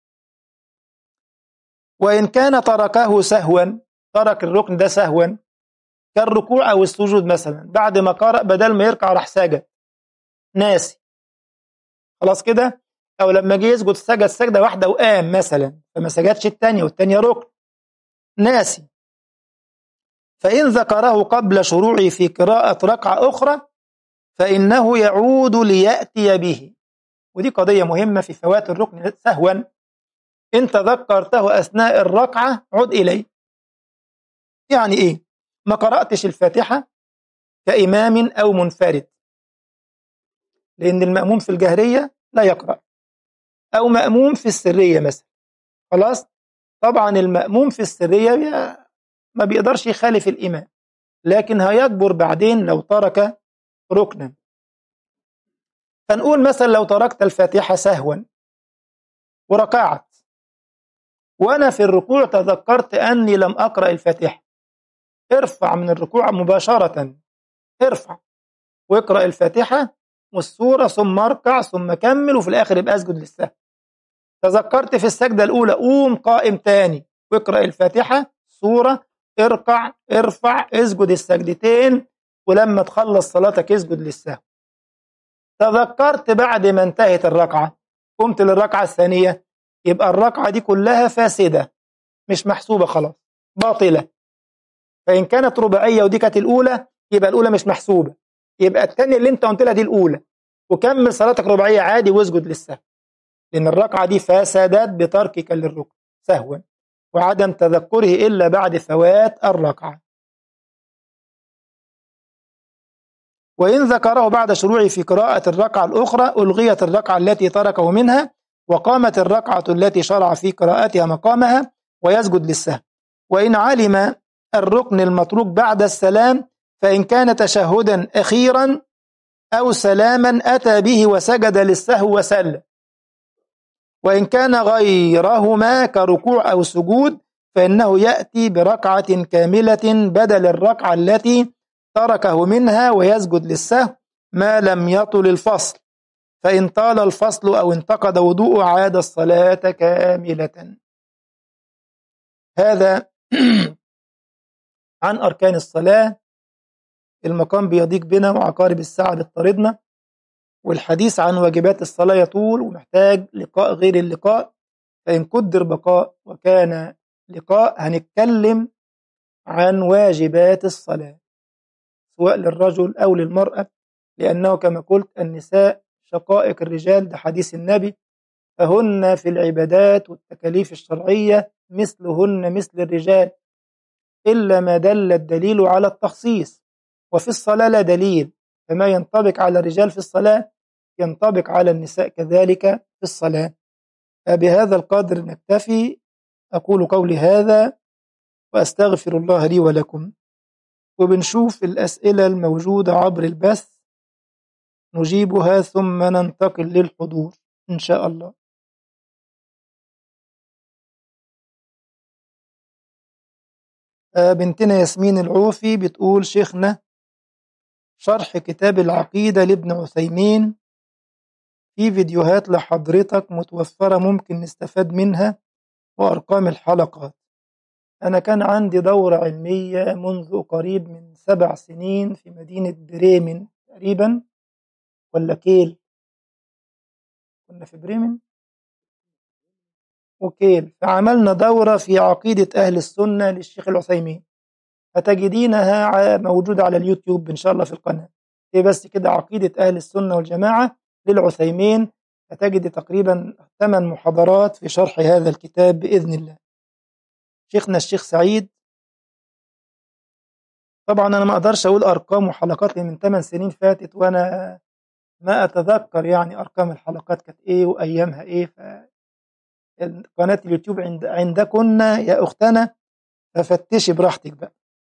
وإن كان تركه سهوا ترك الركن ده سهوا كالركوع أو السجود مثلا بعد ما قرأ بدل ما يركع راح سجد ناسي خلاص كده أو لما جه يسجد سجد سجدة واحدة وقام مثلا فما سجدش الثانية والثانية ركن ناسي فإن ذكره قبل شروعه في قراءة ركعة أخرى فإنه يعود ليأتي به ودي قضية مهمة في فوات الركن سهوا إن تذكرته أثناء الركعة عد إليه يعني إيه ما قرأتش الفاتحة كإمام أو منفرد لأن المأموم في الجهرية لا يقرأ أو مأموم في السرية مثلا خلاص طبعا المأموم في السرية ما بيقدرش يخالف الإمام لكن هيكبر بعدين لو ترك ركنا فنقول مثلا لو تركت الفاتحة سهوا وركعت وأنا في الركوع تذكرت أني لم أقرأ الفاتحة ارفع من الركوع مباشرة ارفع واقرأ الفاتحة والسورة ثم اركع ثم كمل وفي الآخر يبقى اسجد للسهو تذكرت في السجدة الأولى قوم قائم تاني واقرأ الفاتحة سورة اركع ارفع اسجد السجدتين ولما تخلص صلاتك اسجد للسهو تذكرت بعد ما انتهت الركعة قمت للركعة الثانية يبقى الركعة دي كلها فاسدة مش محسوبة خلاص باطلة فإن كانت رباعية ودي كانت الأولى يبقى الأولى مش محسوبة يبقى الثانية اللي أنت قلت لها دي الأولى وكمل صلاتك رباعية عادي واسجد للسهو لأن الركعة دي فسدت بتركك للركن سهوا وعدم تذكره إلا بعد فوات الركعة وإن ذكره بعد شروعه في قراءة الركعة الأخرى ألغيت الركعة التي تركه منها وقامت الركعة التي شرع في قراءتها مقامها ويسجد للسهو وإن علم الركن المتروك بعد السلام فإن كان تشهدا أخيرا أو سلاما أتى به وسجد للسهو وسلم وإن كان غيرهما كركوع أو سجود فإنه يأتي بركعة كاملة بدل الركعة التي تركه منها ويسجد للسهو ما لم يطل الفصل فإن طال الفصل أو انتقد وضوء عاد الصلاة كاملة هذا عن أركان الصلاة المقام بيضيق بنا وعقارب الساعة بتطاردنا والحديث عن واجبات الصلاة يطول ومحتاج لقاء غير اللقاء فإن قدر بقاء وكان لقاء هنتكلم عن واجبات الصلاة سواء للرجل أو للمرأة لأنه كما قلت النساء شقائق الرجال ده حديث النبي فهن في العبادات والتكاليف الشرعية مثلهن مثل الرجال إلا ما دل الدليل على التخصيص وفي الصلاة لا دليل فما ينطبق على الرجال في الصلاة ينطبق على النساء كذلك في الصلاة بهذا القدر نكتفي أقول قولي هذا وأستغفر الله لي ولكم وبنشوف الأسئلة الموجودة عبر البث نجيبها ثم ننتقل للحضور إن شاء الله بنتنا ياسمين العوفي بتقول شيخنا شرح كتاب العقيدة لابن عثيمين في فيديوهات لحضرتك متوفرة ممكن نستفاد منها وأرقام الحلقات أنا كان عندي دورة علمية منذ قريب من سبع سنين في مدينة بريمن تقريبا ولا كيل كنا في بريمن وكيل فعملنا دورة في عقيدة أهل السنة للشيخ العثيمين فتجدينها موجودة على اليوتيوب إن شاء الله في القناة هي بس كده عقيدة أهل السنة والجماعة للعثيمين فتجد تقريبا ثمان محاضرات في شرح هذا الكتاب بإذن الله شيخنا الشيخ سعيد طبعا أنا ما أقدرش أقول أرقام وحلقات من ثمان سنين فاتت وأنا ما أتذكر يعني أرقام الحلقات كانت إيه وأيامها إيه ف قناة اليوتيوب عند عندكن يا أختنا ففتشي براحتك بقى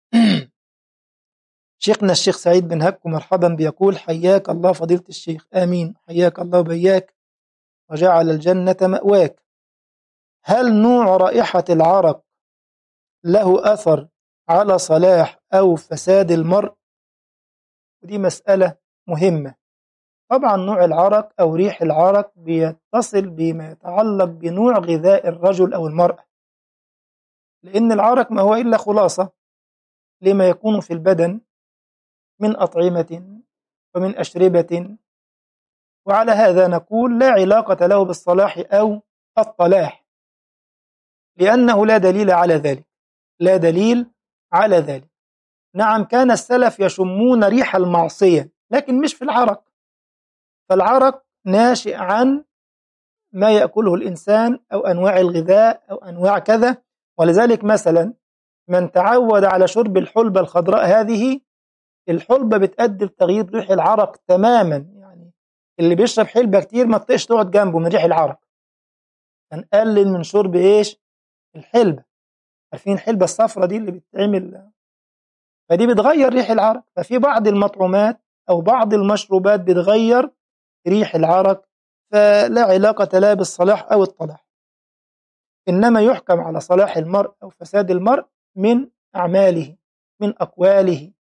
شيخنا الشيخ سعيد بن هك مرحبا بيقول حياك الله فضيلة الشيخ آمين حياك الله وبياك وجعل الجنة مأواك هل نوع رائحة العرق له أثر على صلاح أو فساد المرء ودي مسألة مهمة طبعا نوع العرق أو ريح العرق بيتصل بما يتعلق بنوع غذاء الرجل أو المرأة لأن العرق ما هو إلا خلاصة لما يكون في البدن من أطعمة ومن أشربة وعلى هذا نقول لا علاقة له بالصلاح أو الطلاح لأنه لا دليل على ذلك لا دليل على ذلك نعم كان السلف يشمون ريح المعصية لكن مش في العرق فالعرق ناشئ عن ما يأكله الإنسان أو أنواع الغذاء أو أنواع كذا ولذلك مثلا من تعود على شرب الحلبة الخضراء هذه الحلبة بتؤدي لتغيير ريح العرق تماما يعني اللي بيشرب حلبة كتير ما تطيقش تقعد جنبه من ريح العرق هنقلل من شرب ايش الحلبة عارفين الحلبة الصفرة دي اللي بتتعمل فدي بتغير ريح العرق ففي بعض المطعومات أو بعض المشروبات بتغير ريح العرق فلا علاقة لا بالصلاح أو الطلاح إنما يحكم على صلاح المرء أو فساد المرء من أعماله من أقواله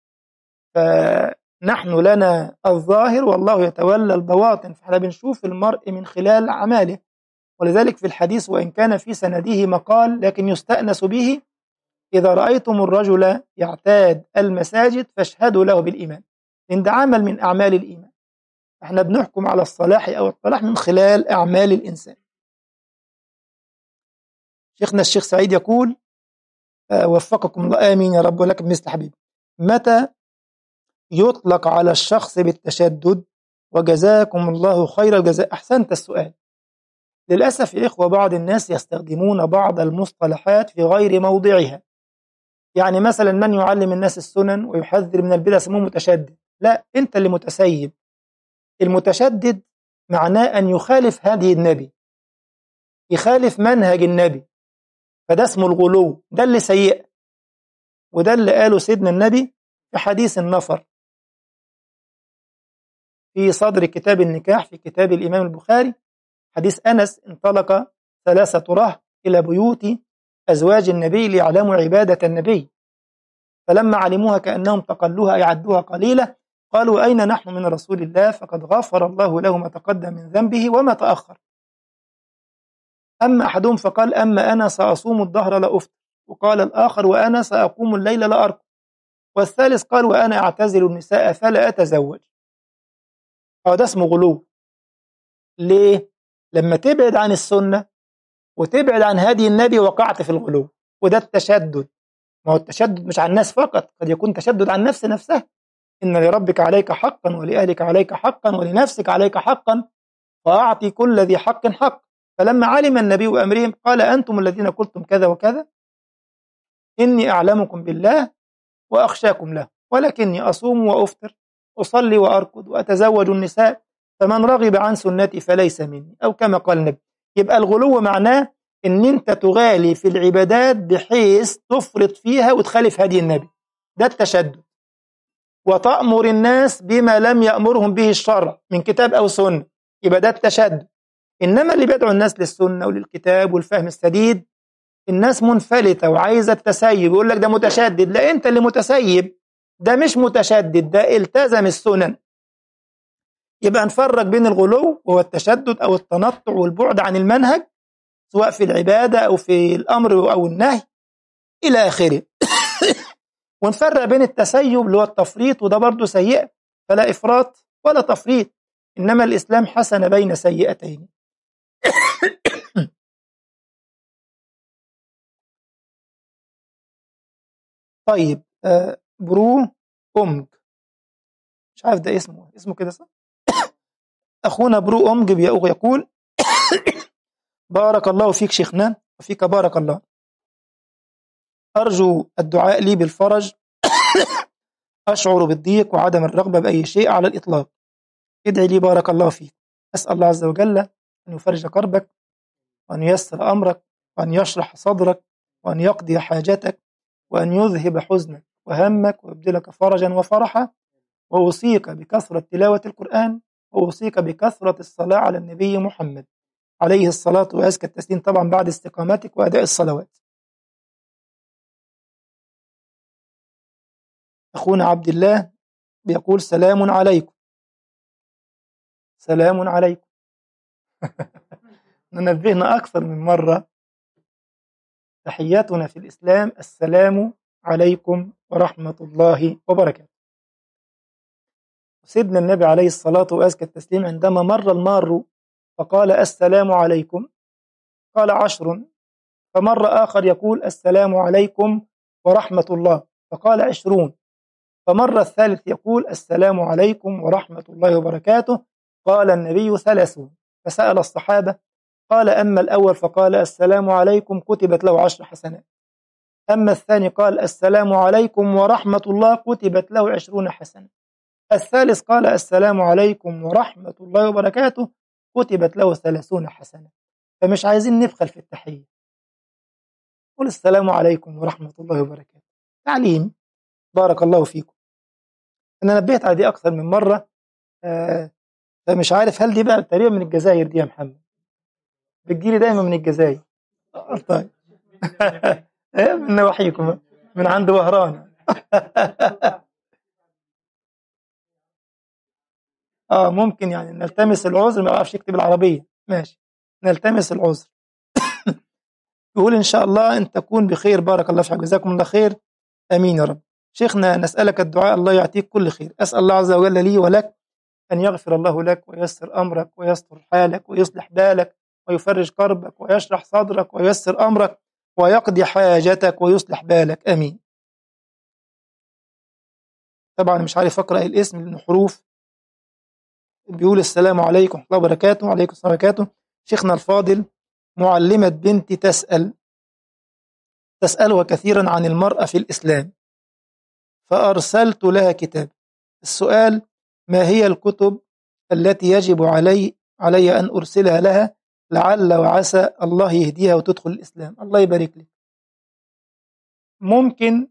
فنحن لنا الظاهر والله يتولى البواطن فاحنا بنشوف المرء من خلال أعماله ولذلك في الحديث وإن كان في سنده مقال لكن يستأنس به إذا رأيتم الرجل يعتاد المساجد فاشهدوا له بالإيمان إن ده عمل من أعمال الإيمان احنا بنحكم على الصلاح أو الطلاح من خلال أعمال الإنسان شيخنا الشيخ سعيد يقول وفقكم الله آمين يا رب ولكم مثل حبيب متى يطلق على الشخص بالتشدد وجزاكم الله خير الجزاء أحسنت السؤال للأسف يا إخوة بعض الناس يستخدمون بعض المصطلحات في غير موضعها يعني مثلا من يعلم الناس السنن ويحذر من البدع اسمه متشدد لا أنت اللي متسيب المتشدد معناه أن يخالف هدي النبي يخالف منهج النبي فده اسمه الغلو ده اللي سيء وده اللي قاله سيدنا النبي في حديث النفر في صدر كتاب النكاح في كتاب الإمام البخاري حديث أنس انطلق ثلاثة رهط إلى بيوت أزواج النبي ليعلموا عبادة النبي فلما علموها كأنهم تقلوها يعدوها قليلة قالوا أين نحن من رسول الله فقد غفر الله له ما تقدم من ذنبه وما تأخر أما أحدهم فقال أما أنا سأصوم الظهر لا أفطر وقال الآخر وأنا سأقوم الليل لا أرقد والثالث قال وأنا أعتزل النساء فلا أتزوج أو ده اسمه غلو ليه؟ لما تبعد عن السنة وتبعد عن هدي النبي وقعت في الغلو وده التشدد ما هو التشدد مش على الناس فقط قد يكون تشدد على النفس نفسها إن لربك عليك حقا ولأهلك عليك حقا ولنفسك عليك حقا فأعطي كل ذي حق حق فلما علم النبي بأمرهم قال أنتم الذين قلتم كذا وكذا إني أعلمكم بالله وأخشاكم له ولكني أصوم وأفطر أصلي وأركض وأتزوج النساء فمن رغب عن سنتي فليس مني أو كما قال النبي يبقى الغلو معناه ان انت تغالي في العبادات بحيث تفرط فيها وتخالف هدي النبي ده التشدد وتأمر الناس بما لم يأمرهم به الشرع من كتاب أو سنة يبقى ده التشدد إنما اللي بيدعو الناس للسنة وللكتاب والفهم السديد الناس منفلتة وعايزة التسيب يقول لك ده متشدد لا أنت اللي متسيب ده مش متشدد ده التزم السنن يبقى نفرق بين الغلو وهو التشدد أو التنطع والبعد عن المنهج سواء في العبادة أو في الأمر أو النهي إلى آخره ونفرق بين التسيب اللي هو التفريط وده برضه سيئة فلا إفراط ولا تفريط إنما الإسلام حسن بين سيئتين طيب آه برو أمج مش عارف ده اسمه اسمه كده صح أخونا برو أمج يقول بارك الله فيك شيخنا وفيك بارك الله أرجو الدعاء لي بالفرج أشعر بالضيق وعدم الرغبة بأي شيء على الإطلاق ادعي لي بارك الله فيك أسأل الله عز وجل أن يفرج كربك وأن ييسر أمرك وأن يشرح صدرك وأن يقضي حاجتك وأن يذهب حزنك وهمك ويبدلك فرجا وفرحا وأوصيك بكثرة تلاوة القرآن وأوصيك بكثرة الصلاة على النبي محمد عليه الصلاة وأزكى التسليم طبعا بعد استقامتك وأداء الصلوات أخونا عبد الله بيقول سلام عليكم سلام عليكم ننبهنا أكثر من مرة تحياتنا في الإسلام السلام عليكم ورحمة الله وبركاته سيدنا النبي عليه الصلاة وأزكى التسليم عندما مر المار فقال السلام عليكم قال عشر فمر آخر يقول السلام عليكم ورحمة الله فقال عشرون فمر الثالث يقول السلام عليكم ورحمة الله وبركاته قال النبي ثلاثون فسأل الصحابة قال أما الأول فقال السلام عليكم كتبت له عشر حسنات أما الثاني قال السلام عليكم ورحمة الله كتبت له عشرون حسنة الثالث قال السلام عليكم ورحمة الله وبركاته كتبت له ثلاثون حسنة فمش عايزين نبخل في التحية قل السلام عليكم ورحمة الله وبركاته تعليم بارك الله فيكم أنا نبهت على دي أكثر من مرة آه فمش عارف هل دي بقى تقريبا من الجزائر دي يا محمد بتجيلي دايما من الجزائر آه طيب من نواحيكم من عند وهران اه ممكن يعني نلتمس العذر ما يعرفش يكتب العربية ماشي نلتمس العذر يقول إن شاء الله أن تكون بخير بارك الله فيك جزاكم الله خير آمين يا رب شيخنا نسألك الدعاء الله يعطيك كل خير أسأل الله عز وجل لي ولك أن يغفر الله لك وييسر أمرك ويستر حالك ويصلح بالك ويفرج كربك ويشرح صدرك وييسر أمرك ويقضي حاجتك ويصلح بالك آمين طبعا مش عارف أقرأ الاسم لأنه حروف بيقول السلام عليكم ورحمة الله وبركاته وعليكم السلام وبركاته شيخنا الفاضل معلمة بنتي تسأل تسألها كثيرا عن المرأة في الإسلام فأرسلت لها كتاب السؤال ما هي الكتب التي يجب علي علي أن أرسلها لها لعل وعسى الله يهديها وتدخل الإسلام الله يبارك لك ممكن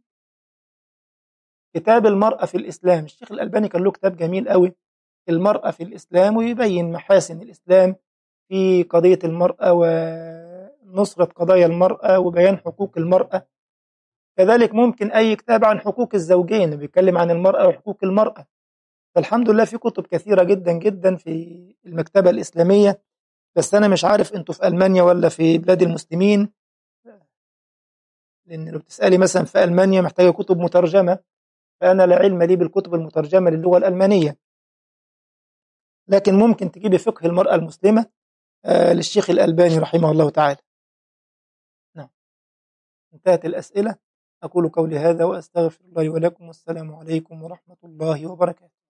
كتاب المرأة في الإسلام الشيخ الألباني كان له كتاب جميل قوي المرأة في الإسلام ويبين محاسن الإسلام في قضية المرأة ونصرة قضايا المرأة وبيان حقوق المرأة كذلك ممكن أي كتاب عن حقوق الزوجين بيتكلم عن المرأة وحقوق المرأة فالحمد لله في كتب كثيرة جدا جدا في المكتبة الإسلامية بس أنا مش عارف أنتوا في ألمانيا ولا في بلاد المسلمين لأن لو بتسألي مثلا في ألمانيا محتاجة كتب مترجمة فأنا لا علم لي بالكتب المترجمة للغة الألمانية لكن ممكن تجيبي فقه المرأة المسلمة آه للشيخ الألباني رحمه الله تعالى نعم انتهت الأسئلة أقول قولي هذا وأستغفر الله ولكم والسلام عليكم ورحمة الله وبركاته